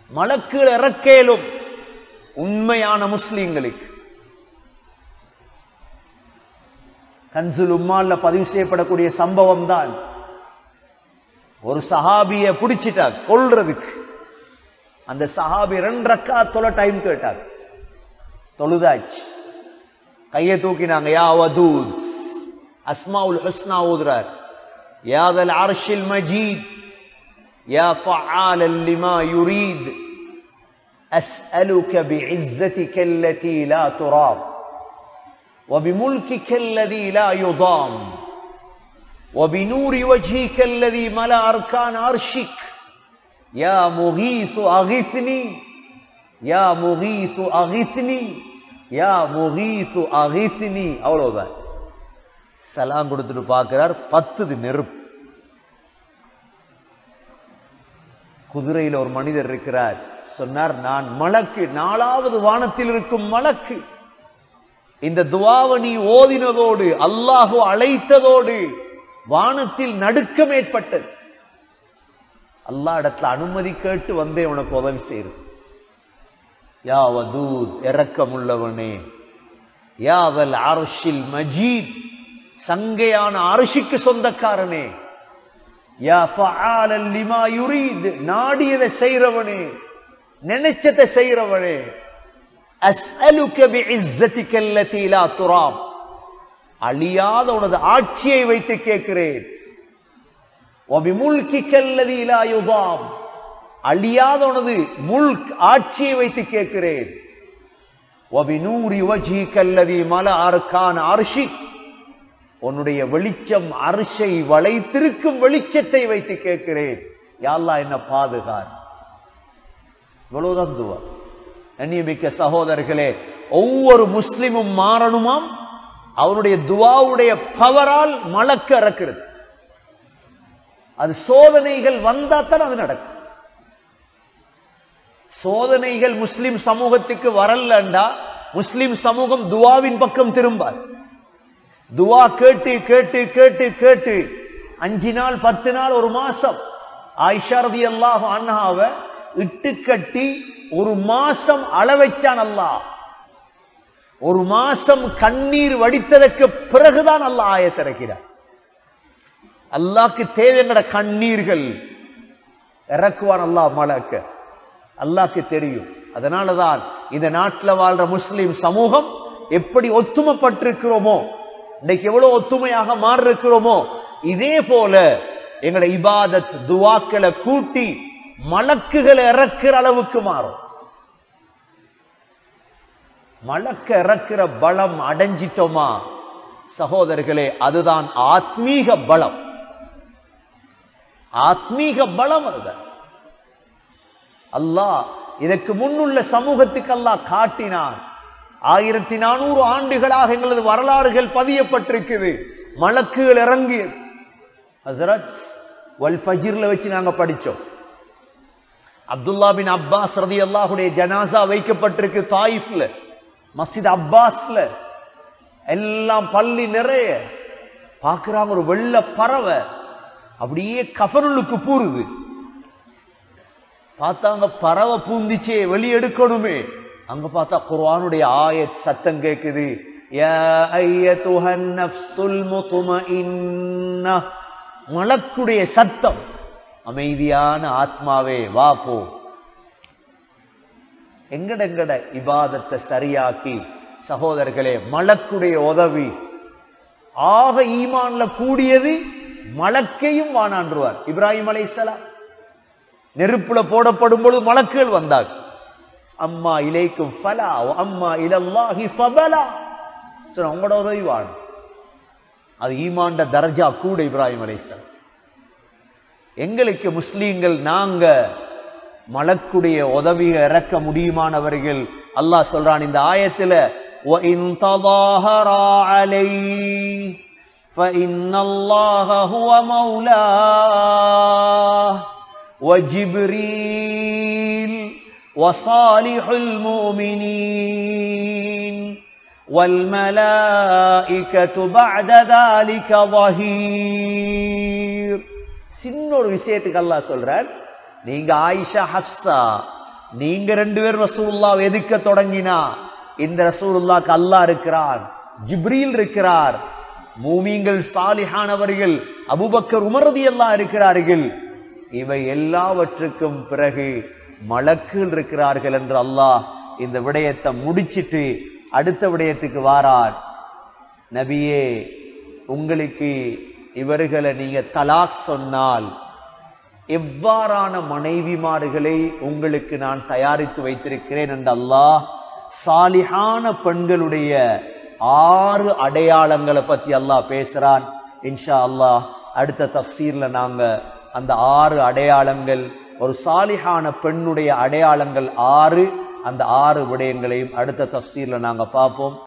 மலக்குகள் இறக்கேலும் உண்மையான முஸ்லீம்களுக்கு கன்சுல் உம்மால்ல பதிவு செய்யப்படக்கூடிய சம்பவம் தான் ஒரு சஹாபிய பிடிச்சிட்டா கொல்றதுக்கு அந்த சஹாபி ரெண்டு ரக்கா தொலை டைம் கேட்டார் தொழுதாச்சு கையை தூக்கினாங்க யா வதூத் அஸ்மாவுல் ஹுஸ்னா ஊதுறார் யாதல் அர்ஷில் மஜீத் யா ஃபஆலல் லிமா யுரீத் أسألك بعزتك التي لا ترام وبملكك الذي لا يضام وبنور وجهك الذي ملا أركان عرشك يا مغيث أغثني يا مغيث أغثني يا مغيث أغثني அவ்வளவுதான் சலாம் கொடுத்துட்டு பார்க்கிறார் பத்துது நெருப்பு குதிரையில் ஒரு மனிதர் இருக்கிறார் சொன்னார் நான் மலக்கு நாலாவது வானத்தில் இருக்கும் மலக்கு இந்த துவாவை நீ ஓதினதோடு அல்லாஹு அழைத்ததோடு வானத்தில் நடுக்கம் ஏற்பட்டது அல்லாஹ் இடத்துல அனுமதி கேட்டு வந்தே உனக்கு உதவி செய்யுது யா வதூத் இரக்கமுள்ளவனே யாவல் அருஷில் மஜீத் சங்கையான அரிசிக்கு சொந்தக்காரனே யா ஃபஆலல் லிமா யுரீத் நாடியதை செய்றவனே நினைச்சதை செய்றவனே அஸ்அலுக பிஇஸ்ஸதிக அல்லதி லா துராம் அழியாத உனது ஆட்சியை வைத்து கேட்கிறேன் وبملكك الذي لا يضام அழியாத உனது முல்க் ஆட்சியை வைத்து கேட்கிறேன் وبنور وجهك الذي ملأ أركان عرشك உன்னுடைய வெளிச்சம் அரிசை வளைத்திருக்கும் வெளிச்சத்தை வைத்து கேட்கிறேன் யாழ்லா என்ன பாதுகார் இவ்வளவுதான் துவா கண்ணியமிக்க சகோதரர்களே ஒவ்வொரு முஸ்லிமும் மாறணுமாம் அவனுடைய துவாவுடைய பவரால் மலக்க இறக்கிறது அது சோதனைகள் வந்தா தான் அது நடக்கும் சோதனைகள் முஸ்லிம் சமூகத்துக்கு வரலண்டா முஸ்லிம் சமூகம் துவாவின் பக்கம் திரும்பார் துவா கேட்டு கேட்டு கேட்டு கேட்டு அஞ்சு நாள் பத்து நாள் ஒரு மாசம் ஆயிஷா ரதி அல்லாஹ் அண்ணாவ இட்டு கட்டி ஒரு மாசம் அளவைச்சான் அல்லாஹ் ஒரு மாசம் கண்ணீர் வடித்ததற்கு பிறகுதான் அல்லாஹ் ஆயத்திறக்கிறார் அல்லாஹ்க்கு தேவைங்கிற கண்ணீர்கள் இறக்குவான் அல்லாஹ் மலக்க அல்லாஹ்க்கு தெரியும் அதனாலதான் இந்த நாட்டில் வாழ்ற முஸ்லிம் சமூகம் எப்படி ஒத்துமைப்பட்டிருக்கிறோமோ இன்னைக்கு எவ்வளவு ஒத்துமையாக மாறிருக்கிறோமோ இதே போல எங்களோட இபாதத் துவாக்களை கூட்டி மலக்குகளை இறக்குற அளவுக்கு மாறும் மலக்க இறக்குற பலம் அடைஞ்சிட்டோமா சகோதரர்களே அதுதான் ஆத்மீக பலம் ஆத்மீக பலம் அதுதான் அல்லாஹ் இதற்கு முன்னுள்ள சமூகத்துக்கு அல்லாஹ் காட்டினான் ஆயிரத்தி நானூறு ஆண்டுகளாக எங்களது வரலாறுகள் பதியப்பட்டிருக்குது மலக்குகள் இறங்கியது ஹசரத் வல் ஃபஜிர்ல வச்சு நாங்க படிச்சோம் அப்துல்லா பின் அப்பாஸ் ரதி அல்லாஹுடைய ஜனாசா வைக்கப்பட்டிருக்கு தாயிஃப்ல மஸ்ஜித் அப்பாஸ்ல எல்லாம் பள்ளி நிறைய பார்க்கறாங்க ஒரு வெள்ள பறவை அப்படியே கஃபருளுக்கு பூருது பார்த்தாங்க பறவை பூந்திச்சே வெளியெடுக்கணுமே அங்க பார்த்தா குர்ஆனுடைய ஆயத் சத்தம் கேக்குது யா ஐயத்துஹன் நஃப்ஸுல் முத்மஇன்னா மலக்குடைய சத்தம் அமைதியான ஆத்மாவே வா போ எங்கட எங்கட இபாதத்தை சரியாக்கி சகோதரர்களே மலக்குடைய உதவி ஆக ஈமான்ல கூடியது மலக்கையும் வானான்றுவார் இப்ராஹிம் அலைஹிஸ்ஸலாம் நெருப்புல போடப்படும் பொழுது மலக்குகள் வந்தார் அம்மா இலைக்கும் ஃபலா அம்மா இலல்லாஹி ஃபபலா சரி உங்களோட உதவி வாழும் அது ஈமாண்ட தர்ஜா கூட இப்ராஹிம் அலைஹிஸ்ஸலாம் எங்களுக்கு முஸ்லீம்கள் நாங்க மலக்குடைய உதவியை இறக்க முடியுமானவர்கள் அல்லாஹ் சொல்றான் இந்த ஆயத்துல وَإِن تَظَاهَرَا عَلَيْهِ فَإِنَّ اللَّهَ هُوَ مَوْلَاهُ وَجِبْرِيلُ وَصَالِحُ الْمُؤْمِنِينَ وَالْمَلَائِكَةُ بَعْدَ ذَلِكَ ظَهِيرٌ சின்ன ஒரு விஷயத்துக்கு அல்லாஹ் சொல்றார் நீங்க ஆயிஷா ஹப்சா நீங்க ரெண்டு பேரும் ரசூலுல்லா எதிர்க்க தொடங்கினா இந்த ரசூலுல்லாக்கு அல்லாஹ் இருக்கிறார் ஜிப்ரீல் இருக்கிறார் மூமிங்கள் சாலிஹானவர்கள் அபூபக்கர் உமரதி எல்லாம் இருக்கிறார்கள் இவை எல்லாவற்றுக்கும் பிறகு மலக்குகள் இருக்கிறார்கள் என்று அல்லாஹ் இந்த விடயத்தை முடிச்சிட்டு அடுத்த விடயத்துக்கு வாரார் நபியே உங்களுக்கு இவர்களை நீங்க தலாக் சொன்னால் எவ்வாறான மனைவிமார்களை உங்களுக்கு நான் தயாரித்து வைத்திருக்கிறேன் என்று அல்லாஹ் சாலிஹான பெண்களுடைய ஆறு அடையாளங்களை பத்தி அல்லாஹ் பேசுறான் இன்ஷா அல்லாஹ் அடுத்த தஃசீர்ல நாங்க அந்த ஆறு அடையாளங்கள் ஒரு சாலிஹான பெண்ணுடைய அடையாளங்கள் ஆறு அந்த ஆறு விடயங்களையும் அடுத்த தஃசீர்ல நாங்க பார்ப்போம்